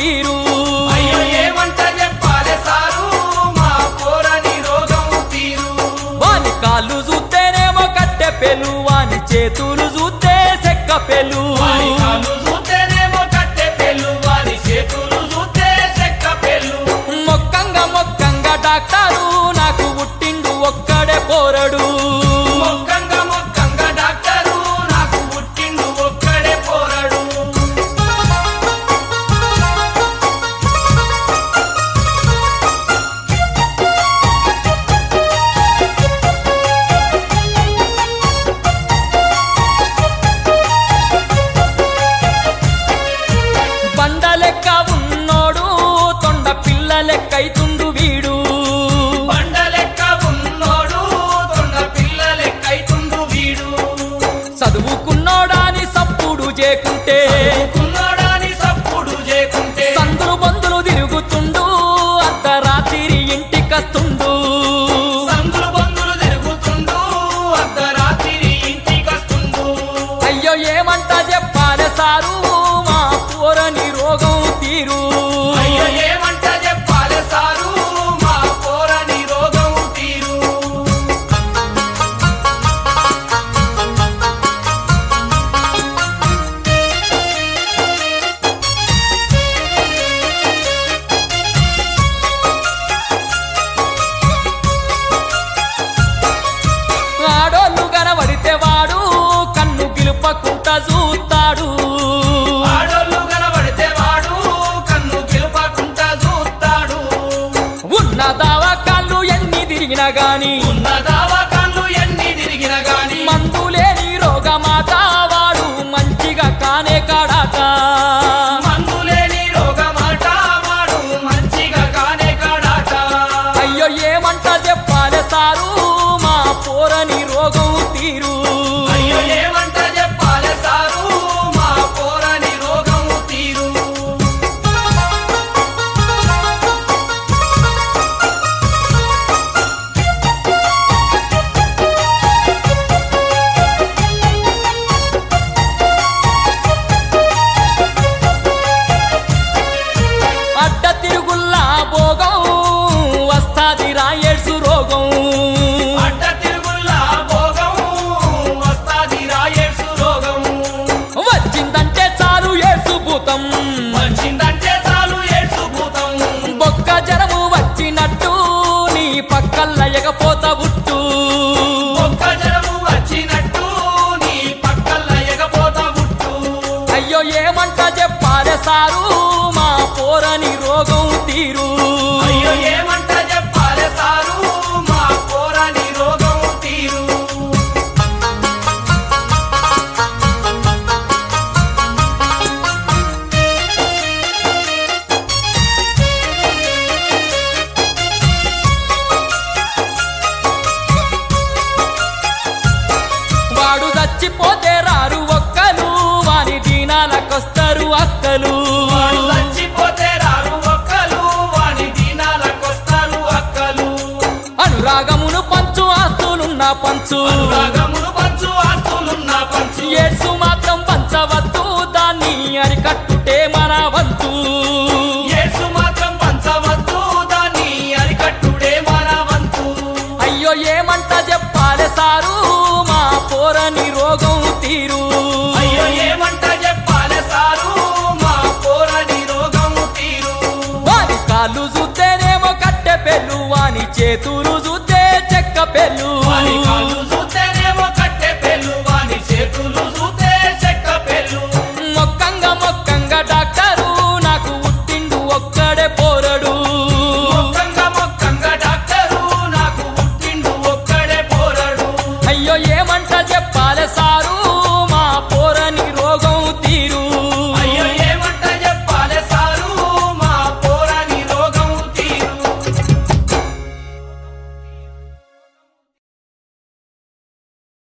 తీరు అయ్యో ఏమంట చెప్పాలే సారు మా పోరని రోగం తీరు వాని కాళ్ళు చూస్తేనేమో కట్టె పెలు వాని చేతులు చూస్తే చెక్క పెలు వారి కాళ్ళు చూస్తేనేమో కట్టె పెళ్ళు వారి చేతులు చూస్తే చెక్క పెళ్ళు మొక్కంగా మొక్కంగా డాక్టరు నాకు పుట్టిండు ఒక్కడే పోరడు మొక్కంగా మొక్కంగా డాక్టరు నాకు పుట్టిండు ఒక్కడే పోరడు బండ లెక్క ఉన్నోడు తొండ పిల్ల లెక్కైతుండు వీడు బండ లెక్క ఉన్నోడు తొండ పిల్ల లెక్కైతుండు వీడు చదువుకున్నోడాని సప్పుడు చేకుంటే కున్నోడాని సప్పుడు చేకుంటే సందులు బందులు తిరుగుతుండు అర్ధరాత్రి ఇంటికస్తుండు సందులు బందులు తిరుగుతుండు అర్ధరాత్రి ఇంటికొస్తుండు అయ్యో ఏమంట చెప్పాలే సారు మా పోరని రోగం తీరు అయ్యో ఏమంట చెప్పాలే సారు మా పోరని రోగం తీరు ఆడోళ్ళు కనబడితే వాడు కన్ను గిలుపకుంట చూస్తాడు ఆడోళ్ళు కనబడితే వాడు కన్ను గెలుపకుంటా చూస్తాడు ఉన్న దావాకాళ్ళు ఎన్ని తిరిగినా గాని ఉన్న దావాకాళ్ళు ఎన్ని తిరిగిన గాని మందు లేని రోగమాట వాడు మంచిగా కానే కాడాట మందులేని రోగమాట వాడు మంచిగా కానే కాడాట అయ్యో ఏమంట చెప్పాలే సారు మా పోరని రోగం తీరు అయ్యో ఏమంట చెప్పాలే సారు మా పోరని రోగం తీరు అడ్డ తిరుగుల్లా భోగం వస్తాది రాయేడ్సు రోగం అడ్డ తిరుగుల్లా భోగం వస్తాది రాయేసు రోగం వచ్చిందంటే చాలు ఏడ్సు భూతం వచ్చిందంటే చాలు ఏడ్సు భూతం బొక్క జరము వచ్చినట్టు నీ పక్కల్ల ఎగపోత బుట్టు ఒక్క జనము వచ్చినట్టు నీ పక్కల ఎగపోత బుట్టు అయ్యో ఏమంట చెప్పాలే సారు మా పోరని రోగం తీరు అయ్యో ఏమంట చెప్పాలే సారు మా పోరని రోగం తీరు వాడు చచ్చిపోతే రారు ఒక్కలు వాని దీనాలకొస్తారు అక్కలు వాడు చచ్చిపోతే రారు ఒక్కలు వాని దినాలకొస్తారు అక్కలు అనురాగమును పంచు ఆస్తులున్న పంచు అనురాగమును పంచు ఆస్తులున్న పంచు ఏడ్సు మాత్రం పంచవద్దు దాన్ని అరికట్టుటే మన వంతు యేసు మాత్రం పంచవద్దు దాన్ని అరికట్టుడే మన వంతు అయ్యో ఏమంట చెప్పాలే సారు మా పోరని రోగం తీరు అయ్యో ఏమంట చెప్పాలే సారు మా పోరని రోగం తీరు వాని కాళ్ళు చూస్తేనేమో కట్టె పెళ్ళు వాని చేతులు చూస్తే చెక్క పెళ్ళు వాని కాళ్ళు చూస్తేనేమో కట్టె పెళ్ళు వాని చేతులు చూస్తే చెక్క పెళ్ళు మొక్కంగా మొక్కంగా డాక్టరు నాకు పుట్టిండు ఒక్కడే పోరడు మొక్కంగా మొక్కంగా డాక్టరు నాకు పుట్టిండు ఒక్కడే పోరడు అయ్యో ఏమంట చెప్ప